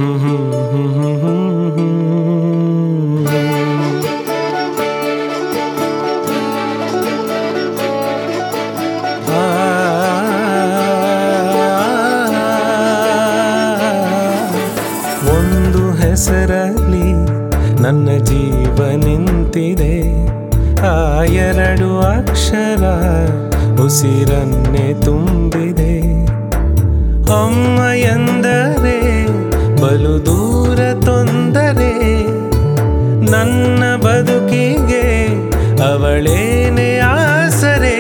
ಒಂದು ಹೆಸರಲ್ಲಿ ನನ್ನ ಜೀವ ನಿಂತಿದೆ ಆ ಎರಡು ಅಕ್ಷರ ಉಸಿರನ್ನೇ ತುಂಬಿದೆ ಅಮ್ಮ ಎಂದರೆ ಬಲು ದೂರ ತೊಂದರೆ ನನ್ನ ಬದುಕಿಗೆ ಅವಳೇನೆ ಆಸರೆ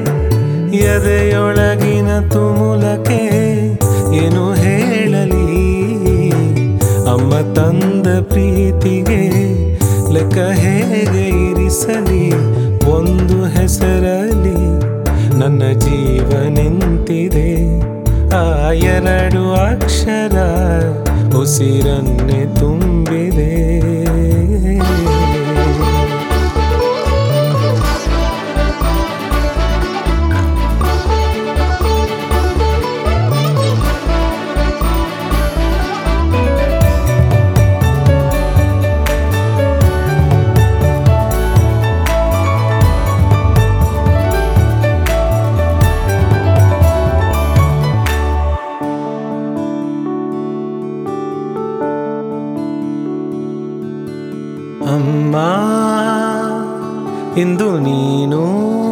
ಎದೆಯೊಳಗಿನ ತುಮುಲಕ್ಕೆ ಏನು ಹೇಳಲಿ ಅಮ್ಮ ತಂದ ಪ್ರೀತಿಗೆ ಲೆಕ್ಕ ಹೇಗೆ ಇರಿಸಲಿ ಒಂದು ಹೆಸರಲ್ಲಿ ನನ್ನ ಜೀವ ನಿಂತಿದೆ ಆ ಎರಡು ಅಕ್ಷರ ಉಸಿರನ್ನೇ ತುಂಬಿದೆ ಅಮ್ಮ ಇಂದು ನೀನು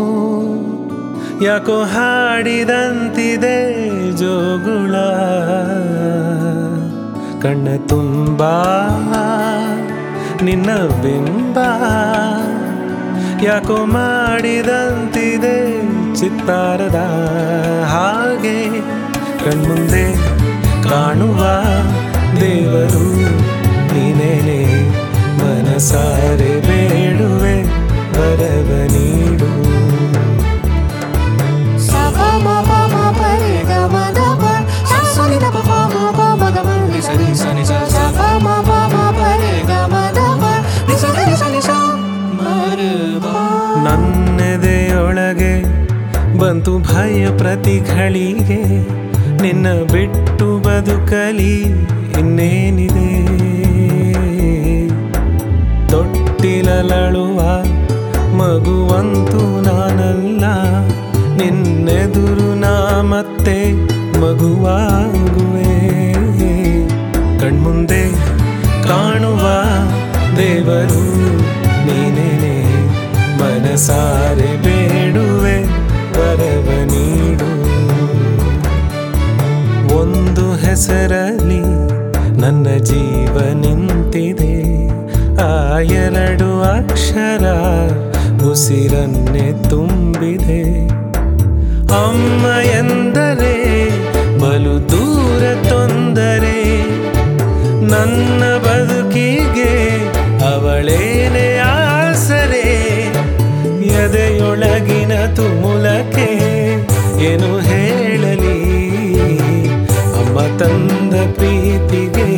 ಯಾಕೋ ಹಾಡಿದಂತಿದೆ ಜೋಗುಳ ಕಣ್ಣ ತುಂಬ ನಿನ್ನ ಬಿಂಬ ಯಾಕೋ ಮಾಡಿದಂತಿದೆ ಚಿತ್ತಾರದ ಹಾಗೆ ಕಣ್ಮುಂದೆ ಕಾಣುವ ದೇವರು ನೀನೇನೆ ಮನಸಾರೆ ಬೇಡುವೆ ವರವ ನೀಡು ನನ್ನೆದೆಯೊಳಗೆ ಬಂತು ಭಯ ಪ್ರತಿಗಳಿಗೆ ನಿನ್ನ ಬಿಟ್ಟು ಬದುಕಲಿ ಇನ್ನೇನಿದೆ ತೊಟ್ಟಿಲಳುವ ಮಗುವಂತೂ ನಾನಲ್ಲ ನಿನ್ನೆದುರು ನಾ ಮತ್ತೆ ಮಗುವಾಗುವೆ ಕಣ್ಮುಂದೆ ಕಾಣುವ ದೇವರು ನೀನೇನೆ ಮನಸಾರೆ ಬೇಡುವೆ ವರವ ನೀಡು ಒಂದು ಹೆಸರಲ್ಲಿ ನನ್ನ ಜೀವ ನಿಂತಿದೆ ಆ ಎರಡು ಅಕ್ಷರ ಉಸಿರನ್ನೇ ತುಂಬಿದೆ ಅಮ್ಮ ಎಂದರೆ ಬಲು ದೂರ ತೊಂದರೆ ನನ್ನ ಬದುಕಿಗೆ ಅವಳೇನೆ ಆಸರೆ ಎದೆಯೊಳಗಿನ ತುಮುಲಕ್ಕೆ ಏನು ಹೇಳಲಿ ಅಮ್ಮ ತಂದ ಪ್ರೀತಿಗೆ